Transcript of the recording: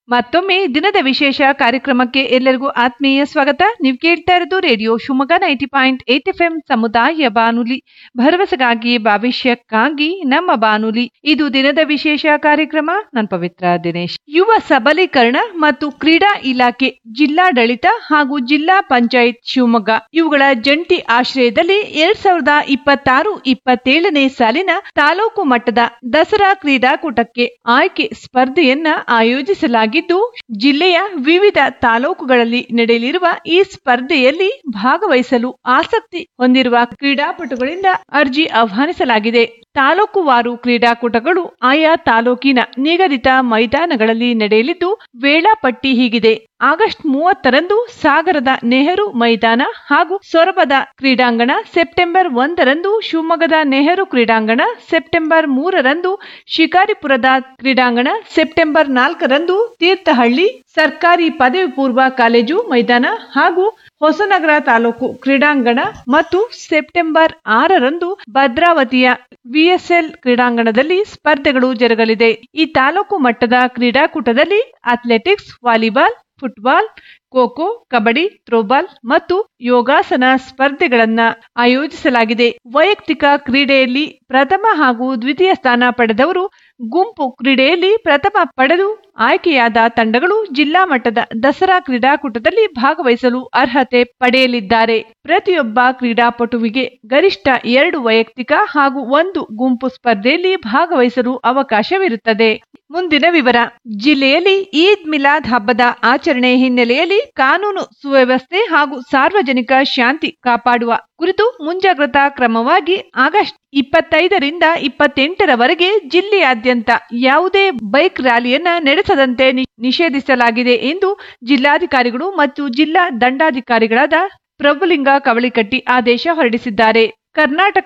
ಮತ್ತೊಮ್ಮೆ ದಿನದ ವಿಶೇಷ ಕಾರ್ಯಕ್ರಮಕ್ಕೆ ಎಲ್ಲರಿಗೂ ಆತ್ಮೀಯ ಸ್ವಾಗತ ನೀವು ಕೇಳ್ತಾ ಇರೋದು radio Shivamogga ninety point eight F M ಸಮುದಾಯ ಬಾನುಲಿ ಭರವಸೆಗಾಗಿ ಭವಿಷ್ಯಕ್ಕಾಗಿ ನಮ್ಮ ಬಾನುಲಿ ಇದು ದಿನದ ವಿಶೇಷ ಕಾರ್ಯಕ್ರಮ ನಾನು ಪವಿತ್ರ ದಿನೇಶ್ ಯುವ ಸಬಲೀಕರಣ ಮತ್ತು ಕ್ರೀಡಾ ಇಲಾಖೆ ಜಿಲ್ಲಾಡಳಿತ ಹಾಗೂ ಜಿಲ್ಲಾ ಪಂಚಾಯತ್ ಶಿವಮೊಗ್ಗ ಇವುಗಳ ಜಂಟಿ ಆಶ್ರಯದಲ್ಲಿ ಎರಡ್ ಸಾವಿರದ ಇಪ್ಪತ್ತಾರು ಇಪ್ಪತ್ತೇಳನೇ ಸಾಲಿನ ತಾಲೂಕು ಮಟ್ಟದ ದಸರಾ ಕ್ರೀಡಾಕೂಟಕ್ಕೆ ಆಯ್ಕೆ ಸ್ಪರ್ಧೆಯನ್ನ ಆಯೋಜಿಸಲಾಗಿದ್ದು ಜಿಲ್ಲೆಯ ವಿವಿಧ ತಾಲೂಕುಗಳಲ್ಲಿ ನಡೆಯಲಿರುವ ಈ ಸ್ಪರ್ಧೆಯಲ್ಲಿ ಭಾಗವಹಿಸಲು ಆಸಕ್ತಿ ಹೊಂದಿರುವ ಕ್ರೀಡಾಪಟುಗಳಿಂದ ಅರ್ಜಿ ಆಹ್ವಾನಿಸಲಾಗಿದೆ ತಾಲೂಕುವಾರು ಕ್ರೀಡಾಕೂಟಗಳು ಆಯಾ ತಾಲೂಕಿನ ನಿಗದಿತ ಮೈದಾನಗಳಲ್ಲಿ ನಡೆಯಲಿದ್ದು ವೇಳಾಪಟ್ಟಿ ಹೀಗಿದೆ ಆಗಸ್ಟ್ ಮೂವತ್ತರಂದು ಸಾಗರದ ನೆಹರು ಮೈದಾನ ಹಾಗೂ ಸೊರಬದ ಕ್ರೀಡಾಂಗಣ ಸೆಪ್ಟೆಂಬರ್ ಒಂದರಂದು ಶಿವಮೊಗ್ಗದ ನೆಹರು ಕ್ರೀಡಾಂಗಣ ಸೆಪ್ಟೆಂಬರ್ ಮೂರರಂದು ಶಿಕಾರಿಪುರದ ಕ್ರೀಡಾಂಗಣ ಸೆಪ್ಟೆಂಬರ್ ನಾಲ್ಕರಂದು ತೀರ್ಥಹಳ್ಳಿ ಸರ್ಕಾರಿ ಪದವಿ ಪೂರ್ವ ಕಾಲೇಜು ಮೈದಾನ ಹಾಗೂ ಹೊಸನಗರ ತಾಲೂಕು ಕ್ರೀಡಾಂಗಣ ಮತ್ತು ಸೆಪ್ಟೆಂಬರ್ ಆರರಂದು ಭದ್ರಾವತಿಯ ವಿಎಸ್ಎಲ್ ಕ್ರೀಡಾಂಗಣದಲ್ಲಿ ಸ್ಪರ್ಧೆಗಳು ಜರುಗಲಿದೆ ಈ ತಾಲೂಕು ಮಟ್ಟದ ಕ್ರೀಡಾಕೂಟದಲ್ಲಿ athletics volleyball football kho kho kabaddi throwball ಮತ್ತು ಯೋಗಾಸನ ಸ್ಪರ್ಧೆಗಳನ್ನ ಆಯೋಜಿಸಲಾಗಿದೆ ವೈಯಕ್ತಿಕ ಕ್ರೀಡೆಯಲ್ಲಿ ಪ್ರಥಮ ಹಾಗೂ ದ್ವಿತೀಯ ಸ್ಥಾನ ಪಡೆದವರು ಗುಂಪು ಕ್ರೀಡೆಯಲ್ಲಿ ಪ್ರಥಮ ಪಡೆದು ಆಯ್ಕೆಯಾದ ತಂಡಗಳು ಜಿಲ್ಲಾ ಮಟ್ಟದ ದಸರಾ ಕ್ರೀಡಾಕೂಟದಲ್ಲಿ ಭಾಗವಹಿಸಲು ಅರ್ಹತೆ ಪಡೆಯಲಿದ್ದಾರೆ ಪ್ರತಿಯೊಬ್ಬ ಕ್ರೀಡಾಪಟುವಿಗೆ ಗರಿಷ್ಠ ಎರಡು ವೈಯಕ್ತಿಕ ಹಾಗೂ ಒಂದು ಗುಂಪು ಸ್ಪರ್ಧೆಯಲ್ಲಿ ಭಾಗವಹಿಸಲು ಅವಕಾಶವಿರುತ್ತದೆ ಮುಂದಿನ ವಿವರ ಜಿಲ್ಲೆಯಲ್ಲಿ ಈದ್ ಮಿಲಾದ್ ಹಬ್ಬದ ಆಚರಣೆ ಹಿನ್ನೆಲೆಯಲ್ಲಿ ಕಾನೂನು ಸುವ್ಯವಸ್ಥೆ ಹಾಗೂ ಸಾರ್ವಜನಿಕ ಶಾಂತಿ ಕಾಪಾಡುವ ಕುರಿತು ಮುಂಜಾಗ್ರತಾ ಕ್ರಮವಾಗಿ ಆಗಸ್ಟ್ ಇಪ್ಪತ್ತೈದರಿಂದ ಇಪ್ಪತ್ತೆಂಟರವರೆಗೆ ಜಿಲ್ಲೆಯಾದ್ಯಂತ ಯಾವುದೇ ಬೈಕ್ ರ್ಯಾಲಿಯನ್ನ ನಡೆಸದಂತೆ ನಿಷೇಧಿಸಲಾಗಿದೆ ಎಂದು ಜಿಲ್ಲಾಧಿಕಾರಿಗಳು ಮತ್ತು ಜಿಲ್ಲಾ ದಂಡಾಧಿಕಾರಿಗಳಾದ ಪ್ರಭುಲಿಂಗ ಕವಳಿಕಟ್ಟಿ ಆದೇಶ ಹೊರಡಿಸಿದ್ದಾರೆ ಕರ್ನಾಟಕ